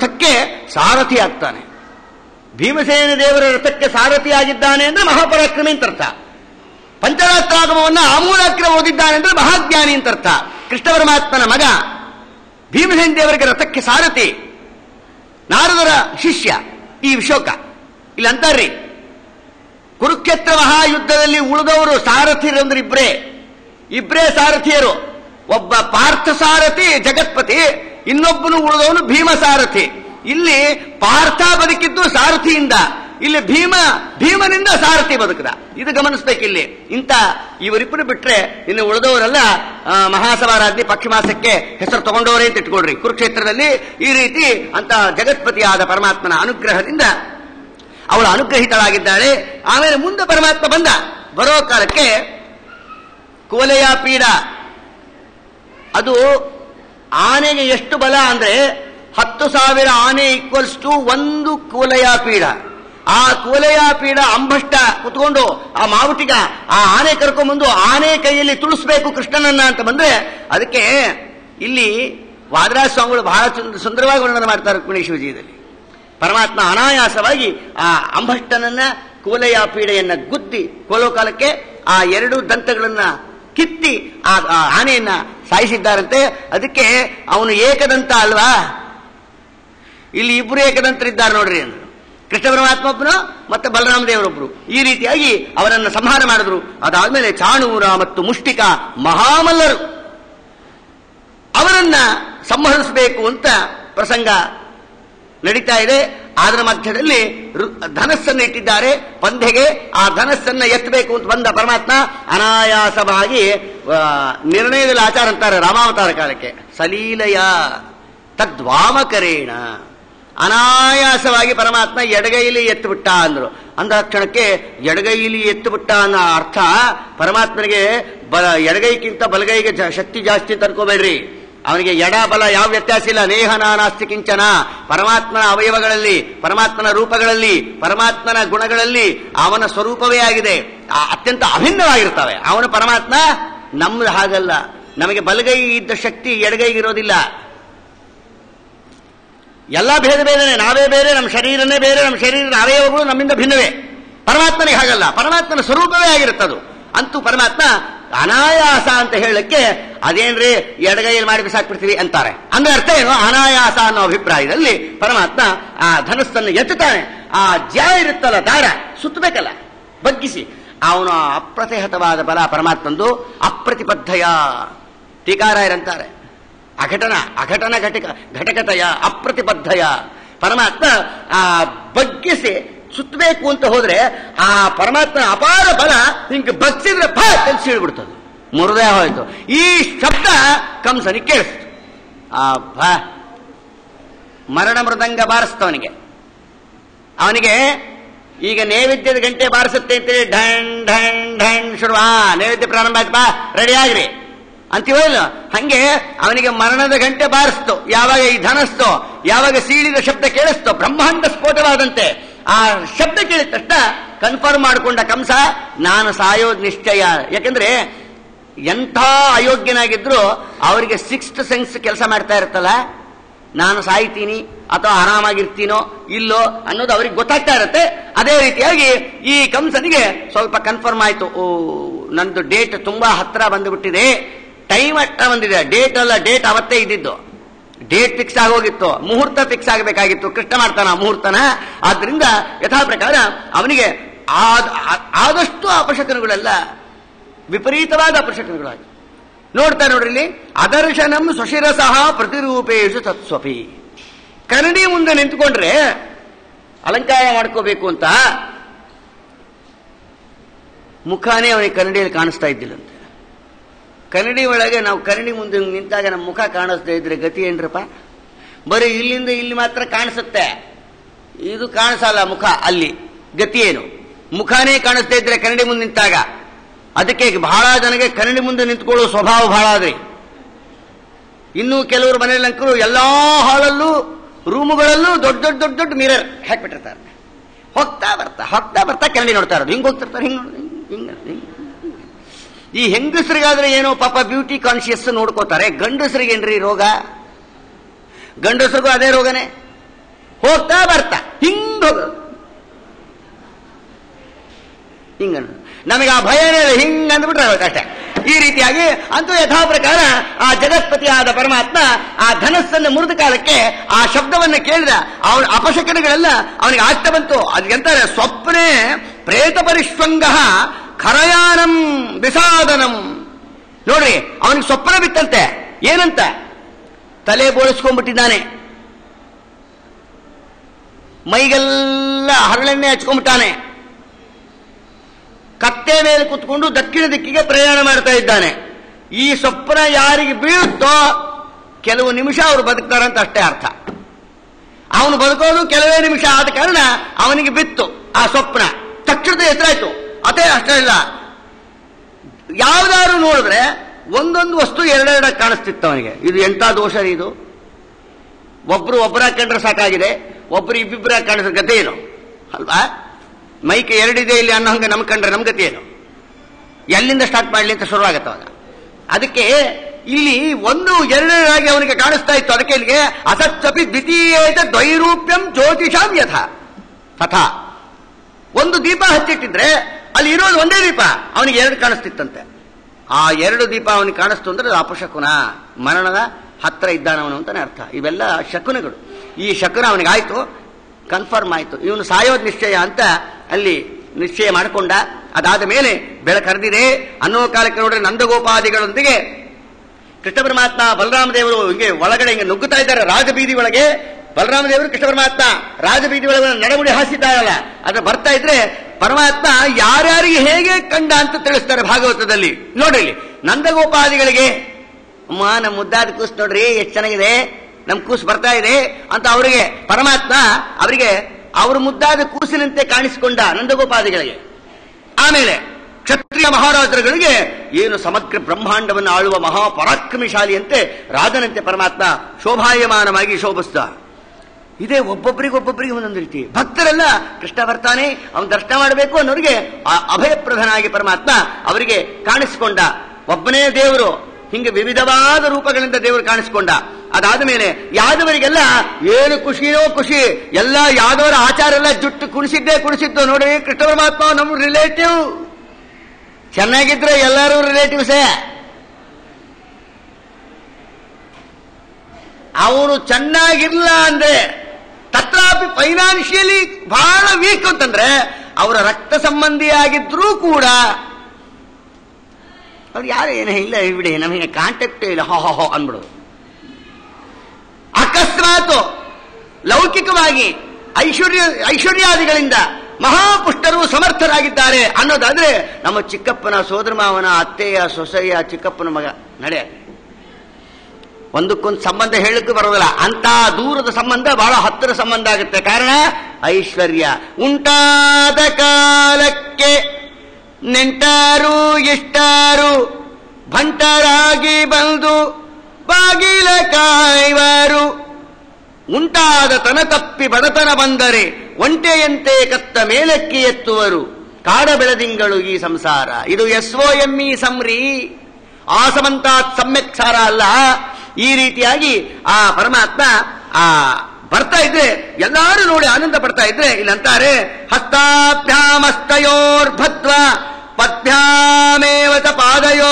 ರಥಕ್ಕೆ ಸಾರಥಿ ಆಗ್ತಾನೆ ಭೀಮಸೇನ ದೇವರ ರಥಕ್ಕೆ ಸಾರಥಿ ಆಗಿದ್ದಾನೆ ಅಂದ್ರೆ ಮಹಾಪರಾಕ್ರಮಿ ಅಂತ ಅರ್ಥ ಪಂಚರಾತ್ರಾಗಮವನ್ನ ಆಮೂಲಾಗ್ರ ಓದಿದ್ದಾನೆ ಅಂದ್ರೆ ಮಹಾಜ್ಞಾನಿ ಅಂತ ಅರ್ಥ ಕೃಷ್ಣ ಪರಮಾತ್ಮನ ಮಗ ಭೀಮಸೇನ ದೇವರಿಗೆ ರಥಕ್ಕೆ ಸಾರಥಿ ನಾರದರ ಶಿಷ್ಯ ಈ ವಿಶೋಕ ಇಲ್ಲಿ ಅಂತಾರ್ರಿ ಕುರುಕ್ಷೇತ್ರ ಮಹಾಯುದ್ಧದಲ್ಲಿ ಉಳಿದವರು ಸಾರಥಿರಂದ್ರೆ ಇಬ್ರೇ ಇಬ್ರೇ ಸಾರಥಿಯರು ಒಬ್ಬ ಪಾರ್ಥ ಸಾರಥಿ ಜಗತ್ಪತಿ ಇನ್ನೊಬ್ಬನು ಉಳಿದವನು ಭೀಮ ಸಾರಥಿ ಇಲ್ಲಿ ಪಾರ್ಥ ಬದುಕಿದ್ದು ಸಾರಥಿಯಿಂದ ಇಲ್ಲಿ ಭೀಮ ಭೀಮನಿಂದ ಸಾರಥಿ ಬದುಕದ ಇದು ಗಮನಿಸ್ಬೇಕಿಲ್ಲಿ ಇಂಥ ಇವರಿಬ್ಬರು ಬಿಟ್ರೆ ಇನ್ನು ಉಳಿದವರೆಲ್ಲ ಆ, ಮಹಾಸವಾರಾಜ್ಞಿ ಪಕ್ಷಿಮಾಸಕ್ಕೆ ಹೆಸರು ತಗೊಂಡವರೇ ಅಂತ ಇಟ್ಕೊಳ್ರಿ ಕುರುಕ್ಷೇತ್ರದಲ್ಲಿ ಈ ರೀತಿ ಅಂತ ಜಗತ್ಪತಿಯಾದ ಪರಮಾತ್ಮನ ಅನುಗ್ರಹದಿಂದ ಅವಳು ಅನುಗ್ರಹಿತಳಾಗಿದ್ದಾಳೆ ಆಮೇಲೆ ಮುಂದೆ ಪರಮಾತ್ಮ ಬಂದ ಬರೋ ಕಾಲಕ್ಕೆ ಕೋಲೆಯ ಪೀಡ ಅದು ಆನೆಗೆ ಎಷ್ಟು ಬಲ ಅಂದ್ರೆ ಹತ್ತು ಸಾವಿರ ಆನೆ ಈಕ್ವಲ್ಸ್ ಟು ಒಂದು ಕೂಲಯ ಪೀಡ ಆ ಕೂಲಯ ಪೀಡ ಅಂಬಷ್ಟ ಕುತ್ಕೊಂಡು ಆ ಮಾವುಟಿಗ ಆ ಆನೆ ಕರ್ಕೊಂಡ್ಬಂದು ಆನೆ ಕೈಯಲ್ಲಿ ತುಳಿಸ್ಬೇಕು ಕೃಷ್ಣನನ್ನ ಅಂತ ಬಂದ್ರೆ ಅದಕ್ಕೆ ಇಲ್ಲಿ ವಾದರಾಜ ಸ್ವಾಮಿಗಳು ಬಹಳ ಸುಂದ- ಸುಂದರವಾಗಿ ವರ್ಣನೆ ಮಾಡ್ತಾರೆ ರುಕ್ಮಿಣಿ ಶಿವಜಿಯಲ್ಲಿ ಪರಮಾತ್ಮ ಅನಾಯಾಸವಾಗಿ ಆ ಅಂಬಷ್ಟನನ್ನ ಕೂಲೆಯ ಪೀಡೆಯನ್ನ ಗುದ್ದಿ ಕೋಲೋ ಕಾಲಕ್ಕೆ ಆ ಎರಡು ದಂತಗಳನ್ನ ಕಿತ್ತಿ ಆ ಆ ಆನೆಯನ್ನ ಸಾಯಿಸಿದ್ದಾರಂತೆ ಅದಕ್ಕೆ ಅವನು ಏಕದಂತ ಅಲ್ವಾ ಇಲ್ಲಿ ಇಬ್ಬರು ಏಕದಂತರಿದ್ದಾರೆ ನೋಡ್ರಿ ಅಂದ್ರು ಕೃಷ್ಣ ಪರಮಾತ್ಮ ಒಬ್ಬನು ಮತ್ತೆ ಬಲರಾಮ ದೇವರೊಬ್ರು ಈ ರೀತಿಯಾಗಿ ಅವರನ್ನ ಸಂಹಾರ ಮಾಡಿದ್ರು ಅದಾದ್ಮೇಲೆ ಚಾಣೂರ ಮತ್ತು ಮುಷ್ಟಿಕ ಮಹಾಮಲ್ಲರು ಅವರನ್ನ ಸಂಹರಿಸಬೇಕು ಅಂತ ಪ್ರಸಂಗ ನಡೀತಾ ಇದೆ ಅದರ ಮಧ್ಯದಲ್ಲಿ ರು- ಧನಸ್ಸನ್ನು ಇಟ್ಟಿದ್ದಾರೆ ಪಂಧೆಗೆ ಆ ಧನಸ್ಸನ್ನ ಎತ್ತಬೇಕು ಅಂತ ಬಂದ ಪರಮಾತ್ಮ ಅನಾಯಾಸವಾಗಿ ಆ, ನಿರ್ಣಯದಲ್ಲಿ ಆಚಾರ ಅಂತಾರೆ ರಾಮಾವತಾರ ಕಾಲಕ್ಕೆ ಸಲೀಲಯ ತದ್ವಾಮಕರೇಣ ಅನಾಯಾಸವಾಗಿ ಪರಮಾತ್ಮ ಎಡಗೈಲಿ ಎತ್ತುಬಿಟ್ಟ ಅಂದ್ರು ಅಂದ ಕ್ಷಣಕ್ಕೆ ಎಡಗೈಲಿ ಎತ್ತುಬಿಟ್ಟ ಅನ್ನೋ ಅರ್ಥ ಪರಮಾತ್ಮನಿಗೆ ಬಲ ಎಡಗೈಗಿಂತ ಬಲಗೈಗೆ ಜ- ಶಕ್ತಿ ಜಾಸ್ತಿ ಅಂತ ಅನ್ಕೋಬೇಡ್ರಿ ಅವನಿಗೆ ಎಡ ಬಲ ಯಾವ ವ್ಯತ್ಯಾಸ ಇಲ್ಲ ನೇಹ ನಾನಾಸ್ತಿ ಕಿಂಚನ ಪರಮಾತ್ಮನ ಅವಯವಗಳಲ್ಲಿ ಪರಮಾತ್ಮನ ರೂಪಗಳಲ್ಲಿ ಪರಮಾತ್ಮನ ಗುಣಗಳಲ್ಲಿ ಅವನ ಸ್ವರೂಪವೇ ಆಗಿದೆ ಆ ಅತ್ಯಂತ ಅಭಿನ್ನವಾಗಿರ್ತವೆ ಅವನು ಪರಮಾತ್ಮ ನಮ್ದು ಹಾಗಲ್ಲ ನಮಗೆ ಬಲಗೈ ಇದ್ದ ಶಕ್ತಿ ಎಡಗೈಗೆ ಇರೋದಿಲ್ಲ ಎಲ್ಲ ಭೇದ ಬೇರೆನೆ ನಾವೇ ಬೇರೆ ನಮ್ಮ ಶರೀರನೇ ಬೇರೆ ನಮ್ಮ ಶರೀರದ ಅವಯವಗಳು ನಮ್ಮಿಂದ ಭಿನ್ನವೇ ಪರಮಾತ್ಮನಿಗೆ ಹಾಗಲ್ಲ ಪರಮಾತ್ಮನ ಸ್ವರೂಪವೇ ಆಗಿರುತ್ತದು ಅಂತೂ ಪರಮಾತ್ಮ ಅನಾಯಾಸ ಅಂತ ಹೇಳಕ್ಕೆ ಅದೇನ್ರಿ ಎಡಗೈಯಲ್ಲಿ ಮಾಡಿ ಬಿಸಾಕ್ಬಿಡ್ತೀವಿ ಅಂತಾರೆ ಅಂದ್ರೆ ಅರ್ಥ ಏನು ಅನಾಯಾಸ ಅನ್ನೋ ಅಭಿಪ್ರಾಯದಲ್ಲಿ ಪರಮಾತ್ಮ ಆ ಧನಸ್ಸನ್ನು ಎತ್ತುತ್ತಾನೆ ಆ ಜ್ಯ ಇರುತ್ತಲ್ಲ ದಾರ ಸುತ್ತಬೇಕಲ್ಲ ಬಗ್ಗಿಸಿ ಅವನು ಅಪ್ರತಿಹತವಾದ ಬಲ ಪರಮಾತ್ಮಂದು ಅಪ್ರತಿಬದ್ಧಯ ಟೀಕಾರಾಯರಂತಾರೆ ಅಘಟನ ಅಘಟನ ಘಟಕ ಘಟಕತೆಯ ಅಪ್ರತಿಬದ್ಧಯ ಪರಮಾತ್ಮ ಆ ಬಗ್ಗಿಸಿ ಸುತ್ತಬೇಕು ಅಂತ ಹೋದ್ರೆ ಆ ಪರಮಾತ್ಮನ ಅಪಾರ ಬಲ ಹಿಂಗೆ ಬಗ್ಸಿದ್ರೆ ಫ ಅಂತ ಸೀಳ್ಬಿಡ್ತದೆ ಮುರಿದೇ ಹೋಯ್ತು ಈ ಶಬ್ದ ಕಂಸನಿಗೆ ಕೇಳಿಸ್ತು ಆ ಭ ಮರಣ ಮೃದಂಗ ಬಾರಿಸ್ತವನಿಗೆ ಅವನಿಗೆ ಈಗ ನೈವೇದ್ಯದ ಗಂಟೆ ಬಾರಿಸುತ್ತೆ ಅಂತೇಳಿ ಢಣ್ ಢಣ್ ಢಣ್ ಶುರು ಆ ನೈವೇದ್ಯ ಪ್ರಾರಂಭ ಆಯ್ತು ಬಾ ರೆಡಿ ಆಗ್ರಿ ಅಂತೀವೋ ಇಲ್ಲ ಹಂಗೆ ಅವನಿಗೆ ಮರಣದ ಗಂಟೆ ಬಾರಿಸ್ತು ಯಾವಾಗ ಈ ಧನಸ್ತು ಯಾವಾಗ ಸೀಳಿದ ಶಬ್ದ ಕೇಳಿಸ್ತು ಬ್ರಹ್ಮಾಂಡ ಸ್ಫೋಟವಾದಂತೆ ಆ ಶಬ್ದ ಕೇಳಿದ ತಕ್ಷಣ ಕನ್ಫರ್ಮ್ ಮಾಡಿಕೊಂಡ ಕಂಸ ನಾನು ಸಾಯೋದ್ ನಿಶ್ಚಯ ಯಾಕಂದ್ರೆ ಎಂಥ ಅಯೋಗ್ಯನಾಗಿದ್ರು ಅವರಿಗೆ ಸಿಕ್ಸ್ತ್ ಸೆನ್ಸ್ ಕೆಲಸ ಮಾಡ್ತಾ ಇರುತ್ತಲ್ಲ ನಾನು ಸಾಯ್ತೀನಿ ಅಥವಾ ಆರಾಮಾಗಿರ್ತೀನೋ ಇಲ್ಲೋ ಅನ್ನೋದು ಅವ್ರಿಗೆ ಗೊತ್ತಾಗ್ತಾ ಇರುತ್ತೆ ಅದೇ ರೀತಿಯಾಗಿ ಈ ಕಂಸನಿಗೆ ಸ್ವಲ್ಪ ಕನ್ಫರ್ಮ್ ಆಯ್ತು ಓ ನಂದು ಡೇಟ್ ತುಂಬಾ ಹತ್ರ ಬಂದುಬಿಟ್ಟಿದೆ ಟೈಮ್ ಹತ್ರ ಬಂದಿದೆ ಡೇಟ್ ಅಲ್ಲ ಡೇಟ್ ಅವತ್ತೇ ಇದ್ದಿದ್ದು ಡೇಟ್ ಫಿಕ್ಸ್ ಆಗೋಗಿತ್ತು ಮುಹೂರ್ತ ಫಿಕ್ಸ್ ಆಗಬೇಕಾಗಿತ್ತು ಕೃಷ್ಣ ಮಾಡ್ತಾನ ಆ ಮುಹೂರ್ತನ ಆದ್ರಿಂದ ಯಥಾ ಪ್ರಕಾರ ಅವನಿಗೆ ಆದ್- ಆ- ಆದಷ್ಟು ಅಪಶಕನಗಳೆಲ್ಲ ವಿಪರೀತವಾದ ಅಪಶಕನಗಳಾಗಿ ನೋಡ್ತಾ ನೋಡ್ರಿ ಇಲ್ಲಿ ಅದರ್ಶನಂ ಸ್ವಶಿರಸಃ ಪ್ರತಿರೂಪೇಶು ತತ್ಸ್ವಪಿ ಕನ್ನಡಿ ಮುಂದೆ ನಿಂತ್ಕೊಂಡ್ರೆ ಅಲಂಕಾರ ಮಾಡ್ಕೋಬೇಕು ಅಂತ ಮುಖಾನೇ ಅವನಿಗೆ ಕನ್ನಡಿಯಲ್ಲಿ ಕಾಣಿಸ್ತಾ ಇದ್ದಿಲ್ಲಂತೆ ಕನ್ನಡಿ ಒಳಗೆ ನಾವು ಕನ್ನಡಿ ಮುಂದೆ ಹಿಂಗ್ ನಿಂತಾಗ ನಮ್ಮ ಮುಖ ಕಾಣಿಸ್ತಾ ಇದ್ರೆ ಗತಿ ಏನ್ರಪ್ಪ ಬರೀ ಇಲ್ಲಿಂದ ಇಲ್ಲಿ ಮಾತ್ರ ಕಾಣಿಸುತ್ತೆ ಇದು ಕಾಣಿಸಲ್ಲ ಮುಖ ಅಲ್ಲಿ ಗತಿ ಏನು ಮುಖಾನೇ ಕಾಣಿಸ್ತಾ ಇದ್ರೆ ಕನ್ನಡಿ ಮುಂದೆ ನಿಂತಾಗ ಅದಕ್ಕೆ ಬಹಳ ಜನಗೆ ಕನ್ನಡಿ ಮುಂದೆ ನಿಂತ್ಕೊಳ್ಳೋ ಸ್ವಭಾವ ಬಹಳ ಆದ್ರಿ ಇನ್ನು ಕೆಲವರು ಮನೆಯಲ್ಲಿ ಅಂಕರು ಎಲ್ಲಾ ಹಾಳಲ್ಲೂ ರೂಮುಗಳಲ್ಲೂ ದೊಡ್ಡ ದೊಡ್ಡ ದೊಡ್ಡ ದೊಡ್ಡ ಮಿರರ್ ಹಾಕ್ಬಿಟ್ಟಿರ್ತಾರೆ ಹೋಗ್ತಾ ಬರ್ತಾ ಹೋಗ್ತಾ ಬರ್ತಾ ಕನ್ನಡಿ ನೋಡ್ತಾ ಇರೋದು ಹಿಂಗ್ ಹೋಗ್ತಿರ್ತಾರೆ ಹಿಂಗ್ ನೋಡ್- ಹಿಂಗ್ ಹಿಂಗ್ ಹಿಂಗ್. ಈ ಹೆಂಗಸರಿಗಾದ್ರೆ ಏನೋ ಪಾಪ ಬ್ಯೂಟಿ ಕಾನ್ಶಿಯಸ್ ನೋಡ್ಕೋತಾರೆ ಗಂಡಸರಿಗೇನ್ರಿ ರೋಗ ಗಂಡಸರಿಗೂ ಅದೇ ರೋಗನೇ ಹೋಗ್ತಾ ಬರ್ತಾ ಹಿಂಗ್ ಹೋಗೋದು ಹಿಂಗ ನಮಗೆ ಆ ಭಯನೇ ಇಲ್ಲ ಹಿಂಗ್ ಅಂದ್ಬಿಟ್ರೆ ಅಷ್ಟೇ ಈ ರೀತಿಯಾಗಿ ಅಂತೂ ಯಥಾ ಪ್ರಕಾರ ಆ ಜಗತ್ಪತಿಯಾದ ಪರಮಾತ್ಮ ಆ ಧನಸ್ಸನ್ನು ಮುರಿದ ಕಾಲಕ್ಕೆ ಆ ಶಬ್ದವನ್ನು ಕೇಳಿದ ಅವನ ಅಪಶಕನಗಳೆಲ್ಲ ಅವನಿಗೆ ಆಗ್ತಾ ಬಂತು ಅದಕ್ಕೆಂತಾರೆ ಸ್ವಪ್ನೆ ಪ್ರೇತ ಪರಿಶ್ವಂಗ ಖರಯಾನಂ ವಿಷಾದನಂ ನೋಡ್ರಿ ಅವನಿಗೆ ಸ್ವಪ್ನ ಬಿತ್ತಂತೆ ಏನಂತ ತಲೆ ಬೋಳಿಸ್ಕೊಂಡ್ಬಿಟ್ಟಿದ್ದಾನೆ ಮೈಗೆಲ್ಲ ಹರಳೆಣ್ಣೆ ಹಚ್ಕೊಂಡ್ಬಿಟ್ಟಾನೆ ಕತ್ತೆ ಮೇಲೆ ಕುತ್ಕೊಂಡು ದಕ್ಷಿಣ ದಿಕ್ಕಿಗೆ ಪ್ರಯಾಣ ಮಾಡ್ತಾ ಇದ್ದಾನೆ ಈ ಸ್ವಪ್ನ ಯಾರಿಗೆ ಬೀಳುತ್ತೋ ಕೆಲವು ನಿಮಿಷ ಅವರು ಬದುಕ್ತಾರಂತ ಅಷ್ಟೇ ಅರ್ಥ ಅವನು ಬದುಕೋದು ಕೆಲವೇ ನಿಮಿಷ ಆದ ಕಾರಣ ಅವನಿಗೆ ಬಿತ್ತು ಆ ಸ್ವಪ್ನ ತಕ್ಷಣದ ಹೆಸರಾಯ್ತು ಅದೇ ಅಷ್ಟೇ ಇಲ್ಲ ಯಾವ್ದಾದ್ರು ನೋಡಿದ್ರೆ ಒಂದೊಂದು ವಸ್ತು ಎರಡೆರಡ ಕಾಣಿಸ್ತಿತ್ತು ಅವನಿಗೆ ಇದು ಎಂತ ದೋಷ ರೀ ಇದು ಒಬ್ರು ಒಬ್ಬರ ಕಂಡ್ರೆ ಸಾಕಾಗಿದೆ ಒಬ್ರು ಇಬ್ಬಿಬ್ಬರ ಕಾಣಿಸೋ ಗತಿ ಏನು ಅಲ್ವಾ ಮೈಕ್ ಎರಡಿದೆ ಇಲ್ಲಿ ಅನ್ನೋ ಹಂಗೆ ನಮ್ ಕಂಡ್ರೆ ನಮ್ ಗತಿ ಏನು ಎಲ್ಲಿಂದ ಸ್ಟಾರ್ಟ್ ಮಾಡ್ಲಿ ಅಂತ ಶುರುವಾಗತ್ತೆ ಅವಾಗ ಅದಕ್ಕೆ ಇಲ್ಲಿ ಒಂದು ಎರಡರಾಗಿ ಅವನಿಗೆ ಕಾಣಿಸ್ತಾ ಇತ್ತು ಅದಕ್ಕೆ ಇಲ್ಲಿಗೆ ಅಸತ್ಸಪಿ ದ್ವಿತೀಯೇತ ದ್ವೈರೂಪ್ಯಂ ಜ್ಯೋತಿಷಾಂ ಯಥ ತಥಾ ಒಂದು ದೀಪ ಹಚ್ಚಿಟ್ಟಿದ್ರೆ ಅಲ್ಲಿ ಇರೋದು ಒಂದೇ ದೀಪ ಅವನಿಗೆ ಎರಡು ಕಾಣಿಸ್ತಿತ್ತಂತೆ ಆ ಎರಡು ದೀಪ ಅವನಿಗೆ ಕಾಣಿಸ್ತು ಅಂದ್ರೆ ಅದು ಅಪಶಕುನ ಮರಣದ ಹತ್ರ ಇದ್ದಾನವನು ಅಂತಾನೆ ಅರ್ಥ ಇವೆಲ್ಲ ಶಕುನಗಳು ಈ ಶಕುನ ಅವನಿಗೆ ಆಯ್ತು ಕನ್ಫರ್ಮ್ ಆಯ್ತು ಇವನು ಸಾಯೋದ್ ನಿಶ್ಚಯ ಅಂತ ಅಲ್ಲಿ ನಿಶ್ಚಯ ಮಾಡಿಕೊಂಡ ಅದಾದ ಮೇಲೆ ಬೆಳಕು ಹರಿದಿದೆ ಅನ್ನೋ ಕಾಲಕ್ಕೆ ನೋಡ್ರೆ ನಂದಗೋಪಾದಿಗಳೊಂದಿಗೆ ಕೃಷ್ಣ ಪರಮಾತ್ಮ ಬಲರಾಮ ದೇವರು ಹಿಂಗೆ ಒಳಗಡೆ ಹಿಂಗೆ ನುಗ್ಗುತ್ತಾ ಇದ್ದಾರೆ ರಾಜಬೀದಿ ಒಳಗೆ ಬಲರಾಮ ದೇವರು ಕೃಷ್ಣ ಪರಮಾತ್ಮ ರಾಜಬೀದಿ ಒಳಗೆ ನಡಮುಡಿ ಹಾಸಿದ್ದಾರಲ್ಲ ಅದ್ರ ಬರ್ತಾ ಇದ್ರೆ ಪರಮಾತ್ಮ ಯಾರ್ಯಾರಿಗೆ ಹೇಗೆ ಕಂಡ ಅಂತ ತಿಳಿಸ್ತಾರೆ ಭಾಗವತದಲ್ಲಿ ನೋಡ್ರಿ ಇಲ್ಲಿ ನಂದಗೋಪಾದಿಗಳಿಗೆ ಅಮ್ಮ ನಮ್ಮ ಮುದ್ದಾದ ಕೂಸ್ ನೋಡ್ರಿ ಎಷ್ಟು ಚೆನ್ನಾಗಿದೆ ನಮ್ ಕೂಸು ಬರ್ತಾ ಇದೆ ಅಂತ ಅವರಿಗೆ ಪರಮಾತ್ಮ ಅವರಿಗೆ ಅವ್ರ ಮುದ್ದಾದ ಕೂಸಿನಂತೆ ಕಾಣಿಸಿಕೊಂಡ ನಂದಗೋಪಾದಿಗಳಿಗೆ ಆಮೇಲೆ ಕ್ಷತ್ರಿಯ ಮಹಾರಾಜರುಗಳಿಗೆ ಏನು ಸಮಗ್ರ ಬ್ರಹ್ಮಾಂಡವನ್ನು ಆಳುವ ಮಹಾಪರಾಕ್ರಮಿಶಾಲಿಯಂತೆ ರಾಜನಂತೆ ಪರಮಾತ್ಮ ಶೋಭಾಯಮಾನವಾಗಿ ಶೋಭಿಸ್ತ ಇದೇ ಒಬ್ಬೊಬ್ಬರಿಗೆ ಒಬ್ಬೊಬ್ಬರಿಗೆ ಒಂದೊಂದು ರೀತಿ ಭಕ್ತರೆಲ್ಲ ಕೃಷ್ಣ ಬರ್ತಾನೆ ಅವನು ದರ್ಶನ ಮಾಡಬೇಕು ಅನ್ನೋರಿಗೆ ಆ ಅಭಯಪ್ರಧನಾಗಿ ಪರಮಾತ್ಮ ಅವರಿಗೆ ಕಾಣಿಸಿಕೊಂಡ ಒಬ್ಬನೇ ದೇವರು ಹಿಂಗೆ ವಿವಿಧವಾದ ರೂಪಗಳಿಂದ ದೇವರು ಕಾಣಿಸಿಕೊಂಡ ಅದಾದ ಮೇಲೆ ಯಾದವರಿಗೆಲ್ಲ ಏನು ಖುಷಿಯೋ ಖುಷಿ ಎಲ್ಲ ಯಾದವರ ಆಚಾರ ಎಲ್ಲ ಜುಟ್ಟು ಕುಣಿಸಿದ್ದೇ ಕುಣಿಸಿದ್ದು ನೋಡಿ ಕೃಷ್ಣ ಪರಮಾತ್ಮ ನಮ್ಮ ರಿಲೇಟಿವ್ ಚೆನ್ನಾಗಿದ್ರೆ ಎಲ್ಲರೂ ರಿಲೇಟಿವ್ಸೇ ಅವನು ಚೆನ್ನಾಗಿರ್ಲ ಅಂದ್ರೆ ತತ್ರಾಪಿ ಫೈನಾನ್ಷಿಯಲಿ ಬಹಳ ವೀಕ್ ಅಂತಂದ್ರೆ ಅವರ ರಕ್ತ ಸಂಬಂಧಿಯಾಗಿದ್ರೂ ಕೂಡ ಅವ್ರು ಯಾರು ಏನು ಇಲ್ಲ ಬಿಡಿ ನಮಗೆ ಕಾಂಟ್ಯಾಕ್ಟ್ ಇಲ್ಲ ಹೋ ಹೋ ಹೋ ಅನ್ಬಿಡೋದು ಅಕಸ್ಮಾತ್ ಲೌಕಿಕವಾಗಿ ಐಶ್ವರ್ಯ ಐಶ್ವರ್ಯಾದಿಗಳಿಂದ ಮಹಾಪುಷ್ಟರು ಸಮರ್ಥರಾಗಿದ್ದಾರೆ ಅನ್ನೋದಾದ್ರೆ ನಮ್ಮ ಚಿಕ್ಕಪ್ಪನ ಸೋದರ ಮಾವನ ಅತ್ತೆಯ ಸೊಸೆಯ ಚಿಕ್ಕಪ್ಪನ ಮಗ ನಡೆ ಒಂದಕ್ಕೊಂದು ಸಂಬಂಧ ಹೇಳಕ್ಕೆ ಬರೋದಿಲ್ಲ ಅಂತ ದೂರದ ಸಂಬಂಧ ಬಹಳ ಹತ್ತಿರ ಸಂಬಂಧ ಆಗುತ್ತೆ ಕಾರಣ ಐಶ್ವರ್ಯ ಉಂಟಾದ ಕಾಲಕ್ಕೆ ನೆಂಟಾರು ಇಷ್ಟಾರು ಭಂಟರಾಗಿ ಬಂದು ಬಾಗಿಲ ಕಾಯ್ವಾರು ಉಂಟಾದ ತನ ತಪ್ಪಿ ಬಡತನ ಬಂದರೆ ಒಂಟೆಯಂತೆ ಕತ್ತ ಮೇಲಕ್ಕೆ ಎತ್ತುವರು ಕಾಡ ಬೆಳದಿಂಗಳು ಈ ಸಂಸಾರ ಇದು ಎಸ್ ಒ ಎಂ ಇ ಸಂರಿ ಆಸಮಂತಾತ್ ಸಮ್ಯಕ್ ಸಾರ ಅಲ್ಲ ಈ ರೀತಿಯಾಗಿ ಆ ಪರಮಾತ್ಮ ಆ ಬರ್ತಾ ಇದ್ರೆ ಎಲ್ಲಾರು ನೋಡಿ ಆನಂದ ಪಡ್ತಾ ಇದ್ರೆ ಇಲ್ಲಂತಾರೆ ಹಸ್ತಾಭ್ಯಾಮಸ್ತಯೋರ್ಭದ್ವ ಪದ್ಭ್ಯಾಮೇವತ ಪಾದಯೋ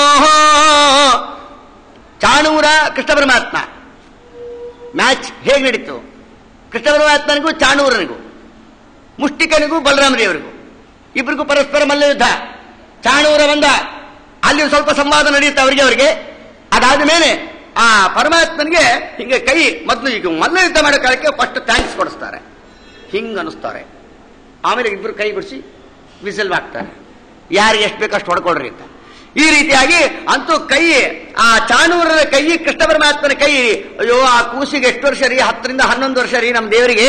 ಚಾಣೂರ ಕೃಷ್ಣ ಪರಮಾತ್ಮ ಮ್ಯಾಚ್ ಹೇಗೆ ನಡೀತು ಕೃಷ್ಣ ಪರಮಾತ್ಮನಿಗೂ ಚಾಣೂರನಿಗೂ ಮುಷ್ಟಿಕನಿಗೂ ಬಲರಾಮದೇವರಿಗೂ ಇಬ್ಬರಿಗೂ ಪರಸ್ಪರ ಮಲ್ಲ ಯುದ್ಧ ಚಾಣೂರ ಬಂದ ಅಲ್ಲಿ ಒಂದ್ ಸ್ವಲ್ಪ ಸಂವಾದ ನಡೆಯುತ್ತೆ ಅವರಿಗೆ ಅವರಿಗೆ ಅದಾದ ಮೇಲೆ ಆ ಪರಮಾತ್ಮನಿಗೆ ಹಿಂಗೆ ಕೈ ಮೊದಲು ಈಗ ಮಲ್ಲ ಯುದ್ಧ ಮಾಡೋ ಕಾಲಕ್ಕೆ ಫಸ್ಟ್ ಥ್ಯಾಂಕ್ಸ್ ಕೊಡಿಸ್ತಾರೆ ಹಿಂಗ್ ಅನಿಸ್ತಾರೆ ಆಮೇಲೆ ಇಬ್ರು ಕೈ ಬಿಡಿಸಿ ವಿಸಲ್ ಹಾಕ್ತಾರೆ ಯಾರಿಗೆ ಎಷ್ಟು ಬೇಕೋ ಅಷ್ಟು ಹೊಡ್ಕೊಳ್ರಿ ಅಂತ ಈ ರೀತಿಯಾಗಿ ಅಂತೂ ಕೈ ಆ ಚಾಣೂರರ ಕೈ ಕೃಷ್ಣ ಪರಮಾತ್ಮನ ಕೈ ಅಯ್ಯೋ ಆ ಕೂಸಿಗೆ ಎಷ್ಟು ವರ್ಷ ರೀ ಹತ್ತರಿಂದ ಹನ್ನೊಂದು ವರ್ಷ ರೀ ನಮ್ಮ ದೇವರಿಗೆ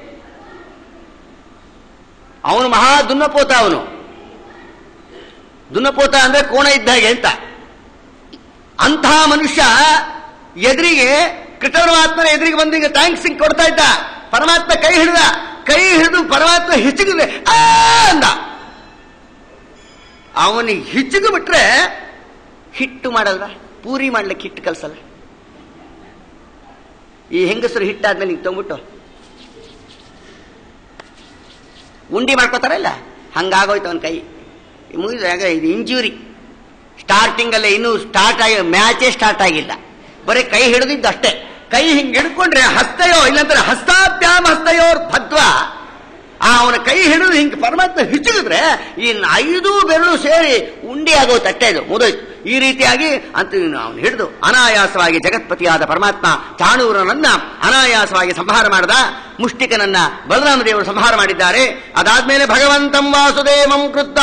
ಅವನು ಮಹಾ ದುನ್ನಪೋತ ಅವನು ದುನ್ನಪೋತ ಅಂದ್ರೆ ಕೋಣ ಇದ್ದ ಹಾಗೆ ಅಂತ ಅಂಥ ಮನುಷ್ಯ ಎದುರಿಗೆ ಕೃಷ್ಣ ಪರಮಾತ್ಮನ ಎದುರಿಗೆ ಬಂದು ಈಗ ಥ್ಯಾಂಕ್ಸ್ ಕೊಡ್ತಾ ಇದ್ದ ಪರಮಾತ್ಮ ಕೈ ಹಿಡಿದ ಕೈ ಹಿಡಿದು ಪರಮಾತ್ಮ ಹಿಚುಗಿದೆ ಆ ಅಂದ ಅವನಿಗೆ ಹಿಚ್ಚುಗು ಬಿಟ್ರೆ ಹಿಟ್ಟು ಮಾಡಲ್ವ ಪೂರಿ ಮಾಡ್ಲಿಕ್ಕೆ ಹಿಟ್ಟು ಕಲ್ಸಲ್ಲ ಈ ಹೆಂಗಸರು ಹಿಟ್ಟಾದ್ಮೇಲೆ ಹಿಂಗೆ ತೊಗೊಂಬಿಟ್ಟು ಉಂಡಿ ಮಾಡ್ಕೋತಾರಲ್ಲ ಹಂಗಾಗೋಯ್ತು ಅವನ ಕೈ ಮುಗಿದಾಗ ಇದು ಇಂಜುರಿ ಸ್ಟಾರ್ಟಿಂಗ್ ಅಲ್ಲೇ ಇನ್ನೂ ಸ್ಟಾರ್ಟ್ ಆಗಿ ಮ್ಯಾಚೇ ಸ್ಟಾರ್ಟ್ ಆಗಿಲ್ಲ ಬರೀ ಕೈ ಹಿಡಿದಿದ್ದು ಅಷ್ಟೇ ಕೈ ಹಿಂಗೆ ಹಿಡ್ಕೊಂಡ್ರೆ ಹಸ್ತಯೋ ಇಲ್ಲಂದ್ರೆ ಹಸ್ತಾಭ್ಯಾಮ್ ಹಸ್ತಯೋರ್ ಭದ್ವ ಆ ಅವನ ಕೈ ಹಿಡಿದು ಹಿಂಗೆ ಪರಮಾತ್ಮ ಹಿಚ್ಚಿದ್ರೆ ಈ ಐದು ಬೆರಳು ಸೇರಿ ಉಂಡಿ ಆಗೋ ತಟ್ಟೆದು ಮುದೋಯ್ತು ಈ ರೀತಿಯಾಗಿ ಅಂತ ಅವನು ಹಿಡಿದು ಅನಾಯಾಸವಾಗಿ ಜಗತ್ಪತಿಯಾದ ಪರಮಾತ್ಮ ಚಾಣೂರನನ್ನ ಅನಾಯಾಸವಾಗಿ ಸಂಹಾರ ಮಾಡಿದ ಮುಷ್ಟಿಕನನ್ನ ಬಲರಾಮ ದೇವರು ಸಂಹಾರ ಮಾಡಿದ್ದಾರೆ ಅದಾದ್ಮೇಲೆ ಭಗವಂತಂ ವಾಸುದೇವಂ ಕೃತ್ತ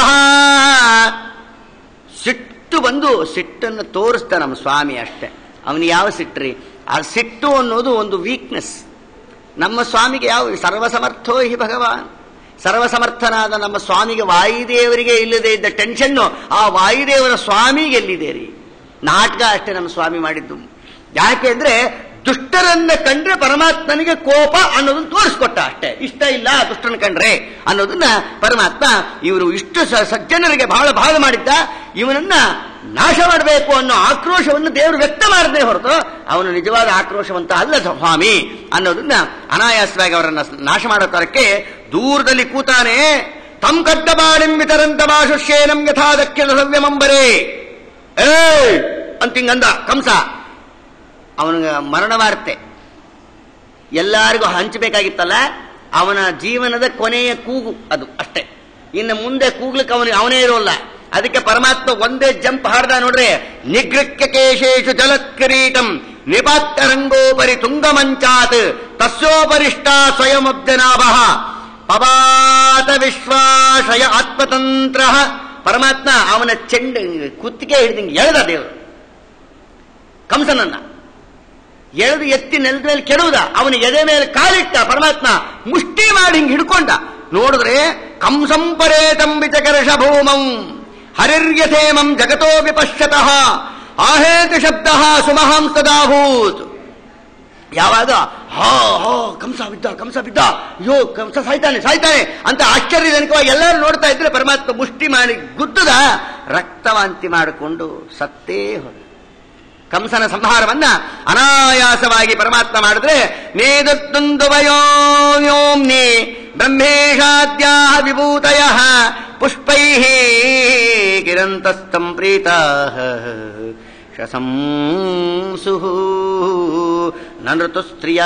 ಸಿಟ್ಟು ಬಂದು ಸಿಟ್ಟನ್ನು ತೋರಿಸ್ತ ನಮ್ಮ ಸ್ವಾಮಿ ಅಷ್ಟೇ ಅವನು ಯಾವ ಸಿಟ್ಟ್ರಿ ಆ ಸಿಟ್ಟು ಅನ್ನೋದು ಒಂದು ವೀಕ್ನೆಸ್ ನಮ್ಮ ಸ್ವಾಮಿಗೆ ಯಾವ ಸರ್ವಸಮರ್ಥೋ ಹಿ ಭಗವಾನ್ ಸರ್ವಸಮರ್ಥನಾದ ನಮ್ಮ ಸ್ವಾಮಿಗೆ ವಾಯುದೇವರಿಗೆ ಇಲ್ಲದೆ ಇದ್ದ ಟೆನ್ಷನ್ನು ಆ ವಾಯುದೇವರ ಸ್ವಾಮಿಗೆ ಎಲ್ಲಿದೆ ರೀ ನಾಟಕ ಅಷ್ಟೇ ನಮ್ಮ ಸ್ವಾಮಿ ಮಾಡಿದ್ದು ಯಾಕೆ ಅಂದ್ರೆ ದುಷ್ಟರನ್ನ ಕಂಡ್ರೆ ಪರಮಾತ್ಮನಿಗೆ ಕೋಪ ಅನ್ನೋದನ್ನ ತೋರಿಸ್ಕೊಟ್ಟ ಅಷ್ಟೇ ಇಷ್ಟ ಇಲ್ಲ ದುಷ್ಟನ ಕಂಡ್ರೆ ಅನ್ನೋದನ್ನ ಪರಮಾತ್ಮ ಇವರು ಇಷ್ಟು ಸ- ಸಜ್ಜನರಿಗೆ ಬಹಳ ಬಹಳ ಮಾಡಿದ್ದ ಇವನನ್ನ ನಾಶ ಮಾಡಬೇಕು ಅನ್ನೋ ಆಕ್ರೋಶವನ್ನು ದೇವರು ವ್ಯಕ್ತ ಮಾಡದೆ ಹೊರತು ಅವನು ನಿಜವಾದ ಆಕ್ರೋಶವಂತ ಅಲ್ಲ ಸ್ವಾಮಿ ಅನ್ನೋದನ್ನ ಅನಾಯಾಸವಾಗಿ ಅವರನ್ನ ನಾಶ ಮಾಡೋ ತರಕ್ಕೆ ದೂರದಲ್ಲಿ ಕೂತಾನೆ ತಂ ಕಡ್ಡ ಬಾಳಿಂ ವಿತರಂತ ಮಾಶುಷ್ಯೇನಂ ಯಥಾ ದಕ್ಕಿನ ಸವ್ಯಮಂಬರೇ ಏ ಅಂತಿಂಗಂದ ಕಂಸ ಅವನಿಗೆ ಮರಣ ವಾರ್ತೆ ಎಲ್ಲರಿಗೂ ಹಂಚಬೇಕಾಗಿತ್ತಲ್ಲ ಅವನ ಜೀವನದ ಕೊನೆಯ ಕೂಗು ಅದು ಅಷ್ಟೇ ಇನ್ನು ಮುಂದೆ ಕೂಗ್ಲಿಕ್ಕೆ ಅವನಿಗೆ ಅವನೇ ಇರೋಲ್ಲ ಅದಕ್ಕೆ ಪರಮಾತ್ಮ ಒಂದೇ ಜಂಪ್ ಹಾಡ್ದ ನೋಡ್ರಿ ನಿಗೃಹ್ಯ ಕೇಶೇಶು ಜಲತ್ಕಿರೀಟಂ ನಿಪಾತ್ತರಂಗೋಪರಿ ತುಂಗಮಂಚಾತ್ ತಸ್ಯೋಪರಿಷ್ಟ ಸ್ವಯಮಬ್ಜನಾಭ ಪವಾತ ವಿಶ್ವಾಶಯ ಆತ್ಮತಂತ್ರ ಪರಮಾತ್ಮ ಅವನ ಚೆಂಡ ಕುತ್ತಿಗೆ ಹಿಡಿದಂಗೆ ಎಳೆದ ದೇವರು ಕಂಸನನ್ನ ಎಳೆದು ಎತ್ತಿ ನೆಲದ ಮೇಲೆ ಕೆಡುವುದ ಅವನ ಎದೆ ಮೇಲೆ ಕಾಲಿಟ್ಟ ಪರಮಾತ್ಮ ಮುಷ್ಟಿ ಮಾಡಿ ಹಿಂಗೆ ಹಿಡ್ಕೊಂಡ ನೋಡಿದ್ರೆ ಕಂಸಂಪರೇತಂ ವಿಚಕರ್ಷ ಭೂಮಂ ಹರಿರ್ಯಥೇಮಂ ಜಗತೋ ವಿಪಶ್ಯತಃ ಆಹೇತಿ ಶಬ್ದ ಸುಮಹಾಂಸದಾಭೂತ್ ಯಾವಾಗ ಹಾ ಹಾ ಕಂಸ ಬಿದ್ದ ಕಂಸ ಬಿದ್ದ ಅಯ್ಯೋ ಕಂಸ ಸಾಯ್ತಾನೆ ಸಾಯ್ತಾನೆ ಅಂತ ಆಶ್ಚರ್ಯಜನಕವಾಗಿ ಎಲ್ಲರೂ ನೋಡ್ತಾ ಇದ್ರೆ ಪರಮಾತ್ಮ ಮುಷ್ಟಿ ಮಾಡಿ ಗುದ್ದದ ರಕ್ತವಾಂತಿ ಮಾಡಿಕೊಂಡು ಸತ್ತೇ ಹೋದ ಕಂಸನ ಸಂಹಾರವನ್ನ ಅನಾಯಾಸವಾಗಿ ಪರಮಾತ್ಮ ಮಾಡಿದ್ರೆ ನೇದತ್ತುಂದುವಯೋಮ್ನಿ ಬ್ರಹ್ಮೇಶಾದ್ಯಾ ವಿಭೂತಯ ಪುಷ್ಪೈ ಕಿರಂತಸ್ತಂ ಪ್ರೀತಾ ಶಸಂಸು ನೃತು ಸ್ತ್ರೀಯ